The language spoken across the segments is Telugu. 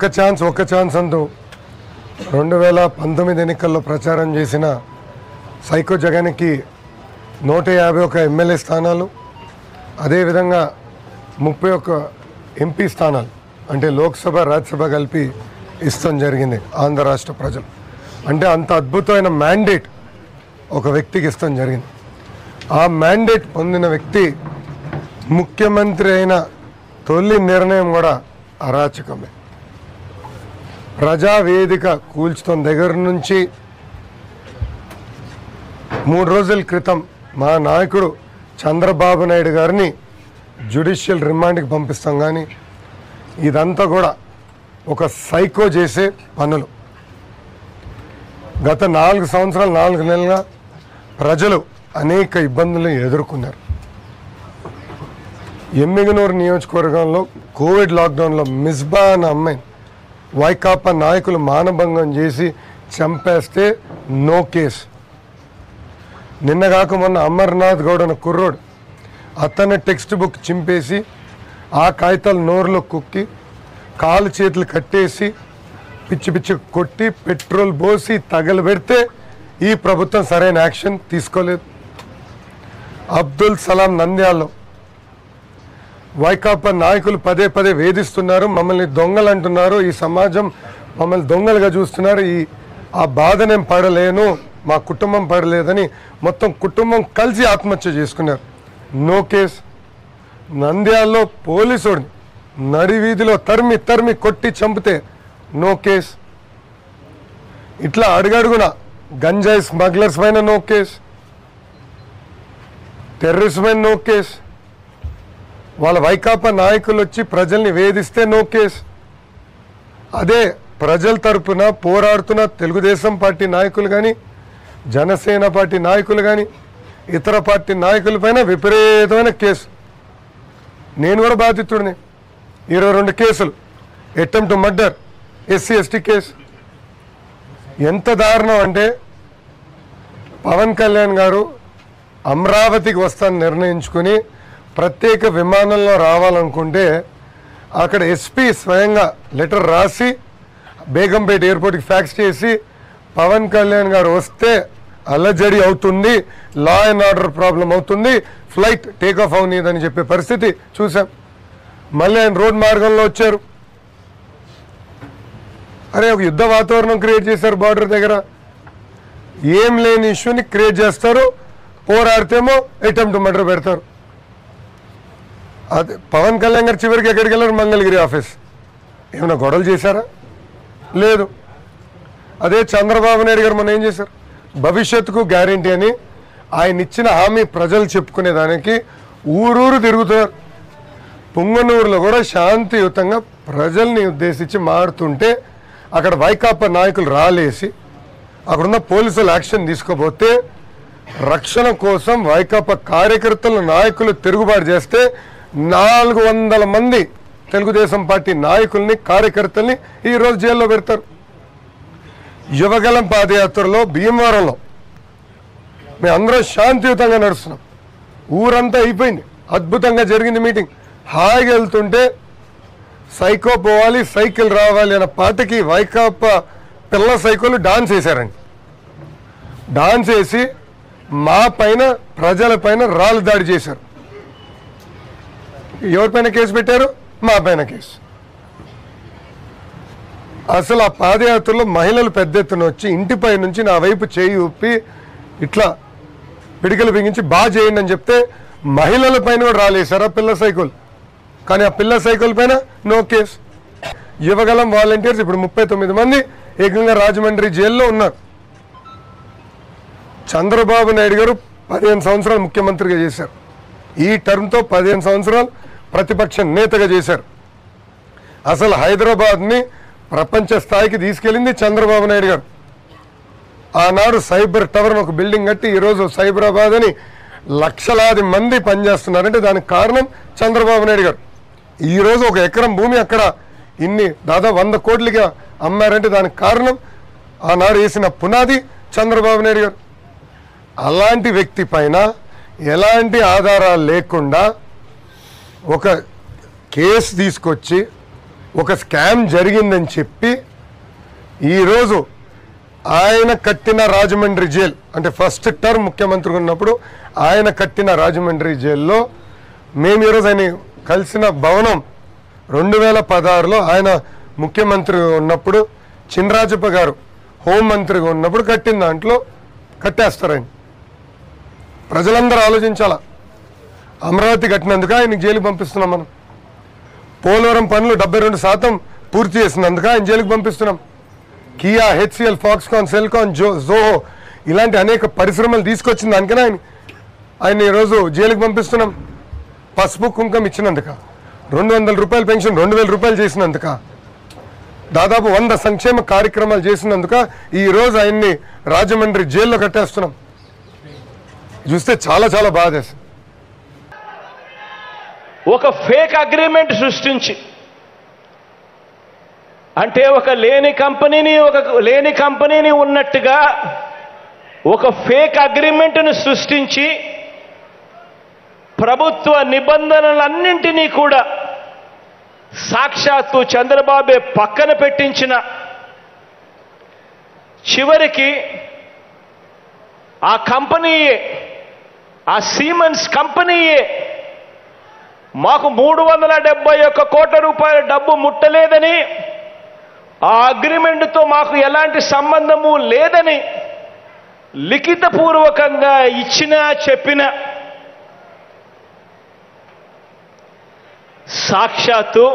ఒక్క ఛాన్స్ ఒక్క ఛాన్స్ అంటూ రెండు వేల పంతొమ్మిది ఎన్నికల్లో ప్రచారం చేసిన సైకో జగన్కి నూట యాభై ఒక ఎమ్మెల్యే స్థానాలు అదేవిధంగా ముప్పై ఒక్క ఎంపీ స్థానాలు అంటే లోక్సభ రాజ్యసభ కలిపి ఇస్తాం జరిగింది ఆంధ్ర రాష్ట్ర ప్రజలు అంటే అంత అద్భుతమైన మ్యాండేట్ ఒక వ్యక్తికి ఇస్తాం జరిగింది ఆ మ్యాండేట్ పొందిన వ్యక్తి ముఖ్యమంత్రి అయిన తొలి నిర్ణయం కూడా అరాచకమే ప్రజావేదిక కూల్చుతున్న దగ్గర నుంచి మూడు రోజుల క్రితం మా నాయకుడు చంద్రబాబు నాయుడు గారిని జ్యుడిషియల్ రిమాండ్కి పంపిస్తాం కానీ ఇదంతా కూడా ఒక సైకో చేసే పనులు గత నాలుగు సంవత్సరాలు నాలుగు నెలలుగా ప్రజలు అనేక ఇబ్బందులు ఎదుర్కొన్నారు ఎమ్మిగనూరు నియోజకవర్గంలో కోవిడ్ లాక్డౌన్లో మిస్బా అన్న అమ్మాయిని వైకాపా నాయకులు మానభంగం చేసి చంపేస్తే నో కేసు నిన్నగాక మొన్న అమర్నాథ్ గౌడ్ అన్న కుర్రోడు అతని టెక్స్ట్ బుక్ చింపేసి ఆ కాగితాలు నోరులో కుక్కి కాలు చేతులు కట్టేసి పిచ్చి పిచ్చి కొట్టి పెట్రోల్ పోసి తగలబెడితే ఈ ప్రభుత్వం సరైన యాక్షన్ తీసుకోలేదు అబ్దుల్ సలాం నంద్యాల్లో వైకాపా నాయకులు పదే పదే వేధిస్తున్నారు మమ్మల్ని దొంగలు అంటున్నారు ఈ సమాజం మమ్మల్ని దొంగలుగా చూస్తున్నారు ఈ ఆ బాధ నేను పడలేను మా కుటుంబం పడలేదని మొత్తం కుటుంబం కలిసి ఆత్మహత్య చేసుకున్నారు నో కేస్ నంద్యాలలో పోలీసుడిని నడి వీధిలో తరిమి తరిమి కొట్టి చంపితే నో కేస్ ఇట్లా అడుగడుగున గంజాయి స్మగ్లర్స్ పైన నో కేస్ టెర్రరిస్ట్ పైన నో కేస్ వాళ్ళ వైకాపా నాయకులు వచ్చి ప్రజల్ని వేధిస్తే నో కేస్ అదే ప్రజల తరపున పోరాడుతున్న తెలుగుదేశం పార్టీ నాయకులు కానీ జనసేన పార్టీ నాయకులు కానీ ఇతర పార్టీ నాయకులపైన విపరీతమైన కేసు నేను కూడా బాధితుడిని ఇరవై రెండు కేసులు attempt murder SC ST case ఎంత దారుణం అంటే పవన్ కళ్యాణ్ గారు అమరావతికి వస్తాను నిర్ణయించుకుని ప్రత్యేక విమానంలో రావాలనుకుంటే అక్కడ ఎస్పీ స్వయంగా లెటర్ రాసి బేగంపేట ఎయిర్పోర్ట్కి ఫ్యాక్స్ చేసి పవన్ కళ్యాణ్ గారు వస్తే అల్లజడి అవుతుంది లా అండ్ ఆర్డర్ ప్రాబ్లం అవుతుంది ఫ్లైట్ టేక్ ఆఫ్ అవనీదని చెప్పే పరిస్థితి చూసాం మళ్ళీ ఆయన రోడ్ మార్గంలో వచ్చారు అరే ఒక యుద్ధ వాతావరణం క్రియేట్ చేశారు బార్డర్ దగ్గర ఏం లేని ఇష్యూని క్రియేట్ చేస్తారు పోరాడితేమో అటెంప్ట్ మర్డర్ పెడతారు అదే పవన్ కళ్యాణ్ గారు చివరికి ఎక్కడికి వెళ్ళారు మంగళగిరి ఆఫీస్ ఏమైనా గొడవలు చేశారా లేదు అదే చంద్రబాబు నాయుడు గారు మొన్న ఏం చేశారు భవిష్యత్తుకు గ్యారంటీ అని ఆయన ఇచ్చిన హామీ ప్రజలు చెప్పుకునేదానికి ఊరూరు తిరుగుతున్నారు పుంగనూరులో కూడా శాంతియుతంగా ప్రజల్ని ఉద్దేశించి మారుతుంటే అక్కడ వైకాపా నాయకులు రాలేసి అక్కడున్న పోలీసులు యాక్షన్ తీసుకోపోతే రక్షణ కోసం వైకాపా కార్యకర్తలు నాయకులు తిరుగుబాటు చేస్తే నాలుగు వందల మంది తెలుగుదేశం పార్టీ నాయకుల్ని కార్యకర్తల్ని ఈరోజు జైల్లో పెడతారు యువగలం పాదయాత్రలో భీమవరంలో మేము అందరం శాంతియుతంగా నడుస్తున్నాం ఊరంతా అయిపోయింది అద్భుతంగా జరిగింది మీటింగ్ హాయిగా వెళ్తుంటే సైకో పోవాలి సైకిల్ రావాలి అన్న పాటకి వైకాపా పిల్ల సైకోలు డాన్స్ వేశారండి డాన్స్ వేసి మా పైన ప్రజల పైన రాళ్ళు దాడి చేశారు ఎవరిపైన కేసు పెట్టారు మా పైన కేసు అసలు ఆ పాదయాత్రలో మహిళలు పెద్ద ఎత్తున వచ్చి ఇంటిపై నుంచి నా వైపు చేయి ఊపి ఇట్లా పిడికలు బిగించి బాగా చేయండి అని చెప్తే మహిళల పైన కూడా రాలేశారు ఆ పిల్ల సైకిల్ కానీ ఆ పిల్ల సైకిల్ పైన నో కేసు యువగలం వాలంటీర్స్ ఇప్పుడు ముప్పై తొమ్మిది మంది ఏకంగా రాజమండ్రి జైల్లో ఉన్నారు చంద్రబాబు నాయుడు గారు పదిహేను సంవత్సరాలు ముఖ్యమంత్రిగా చేశారు ఈ టర్మ్తో పదిహేను సంవత్సరాలు ప్రతిపక్ష నేతగా చేశారు అసలు హైదరాబాద్ని ప్రపంచ స్థాయికి తీసుకెళ్ళింది చంద్రబాబు నాయుడు గారు ఆనాడు సైబర్ టవర్ ఒక బిల్డింగ్ కట్టి ఈరోజు సైబరాబాద్ అని లక్షలాది మంది పనిచేస్తున్నారంటే దానికి కారణం చంద్రబాబు నాయుడు గారు ఈరోజు ఒక ఎకరం భూమి అక్కడ ఇన్ని దాదాపు వంద కోట్లుగా అమ్మారంటే దానికి కారణం ఆనాడు వేసిన పునాది చంద్రబాబు నాయుడు గారు అలాంటి వ్యక్తి పైన ఎలాంటి ఆధారాలు లేకుండా ఒక కేసు తీసుకొచ్చి ఒక స్కామ్ జరిగిందని చెప్పి ఈరోజు ఆయన కట్టిన రాజమండ్రి జైల్ అంటే ఫస్ట్ టర్మ్ ముఖ్యమంత్రి ఉన్నప్పుడు ఆయన కట్టిన రాజమండ్రి జైల్లో మేము ఈరోజు ఆయన కలిసిన భవనం రెండు వేల పదహారులో ఆయన ముఖ్యమంత్రి ఉన్నప్పుడు చినరాజప్ప గారు హోంమంత్రిగా ఉన్నప్పుడు కట్టిన దాంట్లో కట్టేస్తారు ఆయన ప్రజలందరూ ఆలోచించాలా అమరావతి కట్టినందుకు ఆయనకి జైలుకి పంపిస్తున్నాం మనం పోలవరం పనులు డెబ్బై రెండు శాతం పూర్తి చేసినందుకు ఆయన జైలుకి పంపిస్తున్నాం కియా హెచ్సిఎల్ ఫాక్స్కాన్ సెల్కాన్ జో జోహో ఇలాంటి అనేక పరిశ్రమలు తీసుకొచ్చిన దానికనే ఆయన ఆయన ఈరోజు జైలుకి పంపిస్తున్నాం పసుపు కుంకం ఇచ్చినందుక రెండు వందల రూపాయల పెన్షన్ రెండు వేల రూపాయలు చేసినందుక దాదాపు వంద సంక్షేమ కార్యక్రమాలు చేసినందుక ఈ రోజు ఆయన్ని రాజమండ్రి జైల్లో కట్టేస్తున్నాం చూస్తే చాలా చాలా బాధేస్తుంది ఒక ఫేక్ అగ్రిమెంట్ సృష్టించి అంటే ఒక లేని కంపెనీని ఒక లేని కంపెనీని ఉన్నట్టుగా ఒక ఫేక్ అగ్రిమెంట్ను సృష్టించి ప్రభుత్వ నిబంధనలన్నింటినీ కూడా సాక్షాత్తు చంద్రబాబే పక్కన పెట్టించిన చివరికి ఆ కంపెనీయే ఆ సీమన్స్ కంపెనీయే మాకు మూడు వందల డెబ్బై ఒక్క కోట్ల రూపాయల డబ్బు ముట్టలేదని ఆ అగ్రిమెంట్తో మాకు ఎలాంటి సంబంధము లేదని లిఖితపూర్వకంగా ఇచ్చిన చెప్పిన సాక్షాత్తు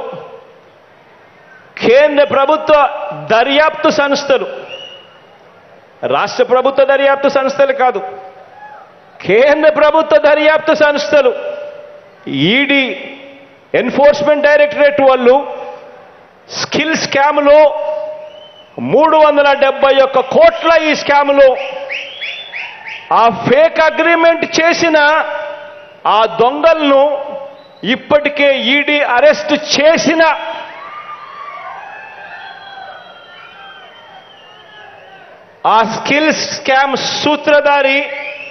కేంద్ర ప్రభుత్వ దర్యాప్తు సంస్థలు రాష్ట్ర ప్రభుత్వ దర్యాప్తు సంస్థలు కాదు కేంద్ర ప్రభుత్వ దర్యాప్తు సంస్థలు ఈడీ ఎన్ఫోర్స్మెంట్ డైరెక్టరేట్ వాళ్ళు స్కిల్ స్కామ్లో మూడు వందల డెబ్బై ఒక్క కోట్ల ఈ స్కామ్లో ఆ ఫేక్ అగ్రిమెంట్ చేసిన ఆ దొంగలను ఇప్పటికే ఈడీ అరెస్ట్ చేసిన ఆ స్కిల్ స్కామ్ సూత్రధారి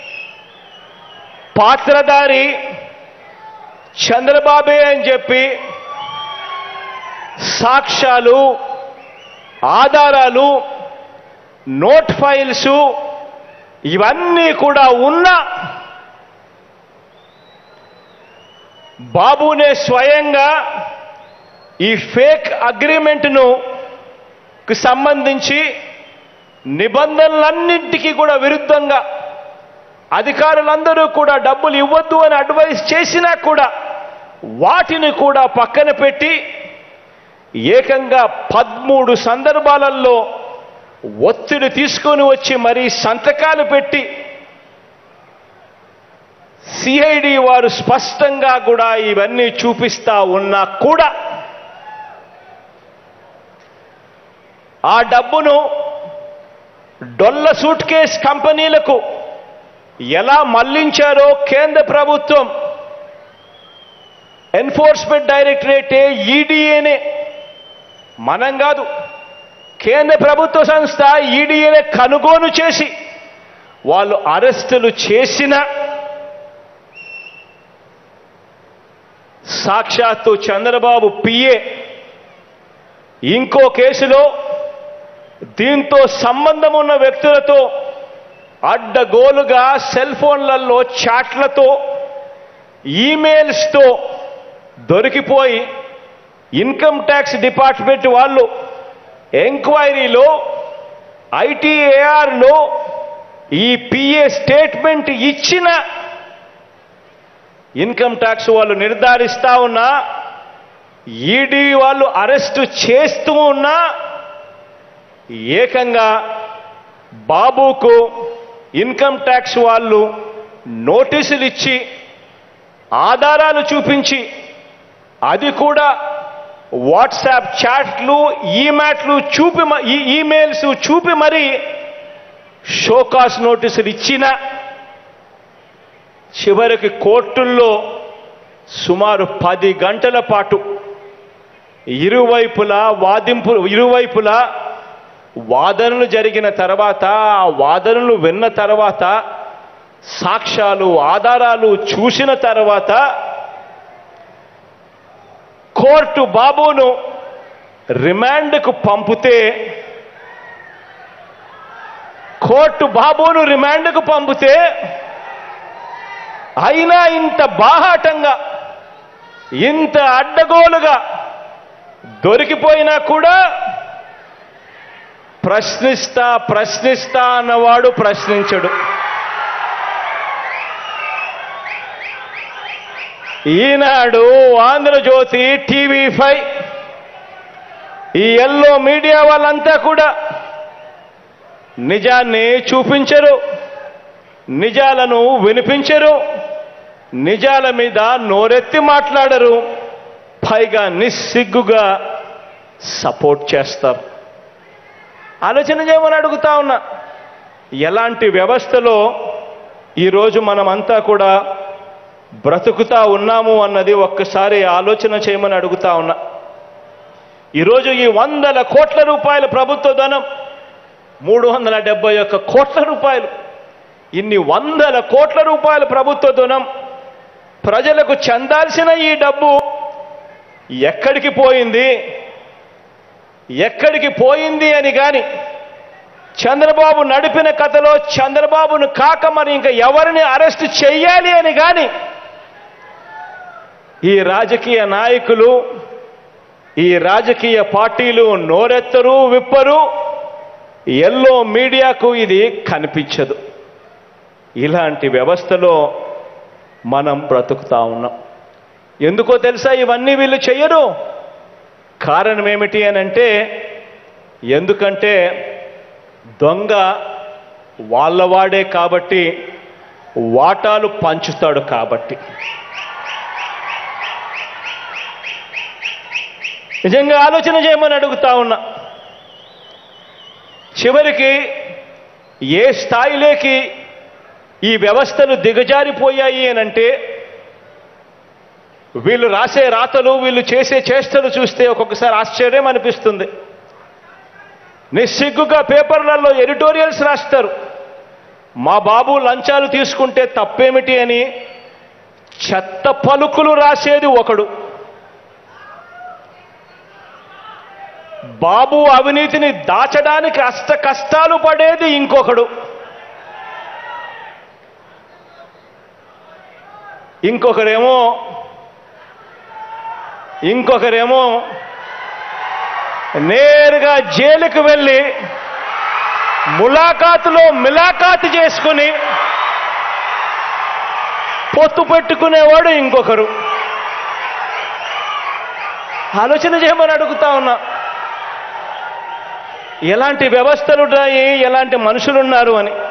పాత్రధారి చంద్రబాబే అని చెప్పి సాక్ష్యాలు ఆధారాలు నోట్ ఫైల్స్ ఇవన్నీ కూడా ఉన్న బాబునే స్వయంగా ఈ ఫేక్ అగ్రిమెంట్ను కు సంబంధించి నిబంధనలన్నింటికీ కూడా విరుద్ధంగా అధికారులందరూ కూడా డబ్బులు ఇవ్వద్దు అని అడ్వైస్ చేసినా కూడా వాటిని కూడా పక్కన పెట్టి ఏకంగా పదమూడు సందర్భాలలో ఒత్తిడి తీసుకొని వచ్చి మరీ సంతకాలు పెట్టి సిఐడి వారు స్పష్టంగా కూడా ఇవన్నీ చూపిస్తా ఉన్నా కూడా ఆ డబ్బును డొల్ల సూట్ కేస్ కంపెనీలకు ఎలా మళ్లించారో కేంద్ర ప్రభుత్వం ఎన్ఫోర్స్మెంట్ డైరెక్టరేటే ఈడీఏనే మనం కాదు కేంద్ర ప్రభుత్వ సంస్థ ఈడీఏనే కనుగోలు చేసి వాళ్ళు అరెస్టులు చేసిన సాక్షాత్తు చంద్రబాబు పిఏ ఇంకో కేసులో దీంతో సంబంధం ఉన్న వ్యక్తులతో అడ్డగోలుగా సెల్ ఫోన్లలో చాట్లతో ఈమెయిల్స్తో దొరికిపోయి ఇన్కమ్ ట్యాక్స్ డిపార్ట్మెంట్ వాళ్ళు ఎంక్వైరీలో ఐటీఏఆర్లో ఈ పిఏ స్టేట్మెంట్ ఇచ్చిన ఇన్కమ్ ట్యాక్స్ వాళ్ళు నిర్ధారిస్తా ఉన్నా ఈడీ వాళ్ళు అరెస్టు చేస్తూ ఉన్నా ఏకంగా బాబుకు ఇన్కమ్ ట్యాక్స్ వాళ్ళు నోటీసులు ఇచ్చి ఆధారాలు చూపించి అది కూడా వాట్సాప్ చాట్లు ఈమాట్లు చూపి మ- ఈ ఈమెయిల్స్ చూపి మరి షోకాస్ నోటీసులు ఇచ్చిన చివరికి కోర్టుల్లో సుమారు పది గంటల పాటు ఇరువైపులా వాదింపు ఇరువైపులా వాదనలు జరిగిన తర్వాత ఆ వాదనలు విన్న తర్వాత సాక్ష్యాలు ఆధారాలు చూసిన తర్వాత కోర్టు బాబును రిమాండ్కు పంపితే కోర్టు బాబును రిమాండ్కు పంపితే అయినా ఇంత బాహాటంగా ఇంత అడ్డగోలుగా దొరికిపోయినా కూడా ప్రశ్నిస్తా ప్రశ్నిస్తా అన్నవాడు ప్రశ్నించడు ఈనాడు ఆంధ్రజ్యోతి టీవీ ఫైవ్ ఈ ఎల్లో మీడియా వాళ్ళంతా కూడా నిజాన్ని చూపించరు నిజాలను వినిపించరు నిజాల మీద నోరెత్తి మాట్లాడరు పైగా నిస్సిగ్గుగా సపోర్ట్ చేస్తారు ఆలోచన చేయమని అడుగుతా ఉన్నా ఎలాంటి వ్యవస్థలో ఈరోజు మనమంతా కూడా బ్రతుకుతా ఉన్నాము అన్నది ఒక్కసారి ఆలోచన చేయమని అడుగుతా ఉన్నా ఈరోజు ఈ వందల కోట్ల రూపాయల ప్రభుత్వ ధనం మూడు వందల డెబ్బై ఒక్క కోట్ల రూపాయలు ఇన్ని వందల కోట్ల రూపాయల ప్రభుత్వ ధనం ప్రజలకు చెందాల్సిన ఈ డబ్బు ఎక్కడికి పోయింది ఎక్కడికి పోయింది అని గాని చంద్రబాబు నడిపిన కథలో చంద్రబాబును కాక మరి ఇంకా ఎవరిని అరెస్ట్ చెయ్యాలి అని గాని ఈ రాజకీయ నాయకులు ఈ రాజకీయ పార్టీలు నోరెత్తరు విప్పరు ఎల్లో మీడియాకు ఇది కనిపించదు ఇలాంటి వ్యవస్థలో మనం బ్రతుకుతా ఉన్నాం ఎందుకో తెలుసా ఇవన్నీ వీళ్ళు చెయ్యరు కారణం ఏమిటి అని అంటే ఎందుకంటే దొంగ వాళ్ళవాడే కాబట్టి వాటాలు పంచుతాడు కాబట్టి నిజంగా ఆలోచన చేయమని అడుగుతా ఉన్నా చివరికి ఏ స్థాయిలోకి ఈ వ్యవస్థలు దిగజారిపోయాయి అనంటే వీళ్ళు రాసే రాతలు వీళ్ళు చేసే చేష్టలు చూస్తే ఒక్కొక్కసారి ఆశ్చర్యం అనిపిస్తుంది నిస్సిగ్గుగా పేపర్లలో ఎడిటోరియల్స్ రాస్తారు మా బాబు లంచాలు తీసుకుంటే తప్పేమిటి అని చెత్త పలుకులు రాసేది ఒకడు బాబు అవినీతిని దాచడానికి అష్ట కష్టాలు పడేది ఇంకొకడు ఇంకొకరేమో ఇంకొకరేమో నేరుగా జైలుకు వెళ్ళి ములాఖాతులో మిలాఖాతు చేసుకుని పొత్తు పెట్టుకునేవాడు ఇంకొకరు ఆలోచన చేయమని అడుగుతా ఉన్నా ఎలాంటి వ్యవస్థలు ఉన్నాయి ఎలాంటి మనుషులున్నారు అని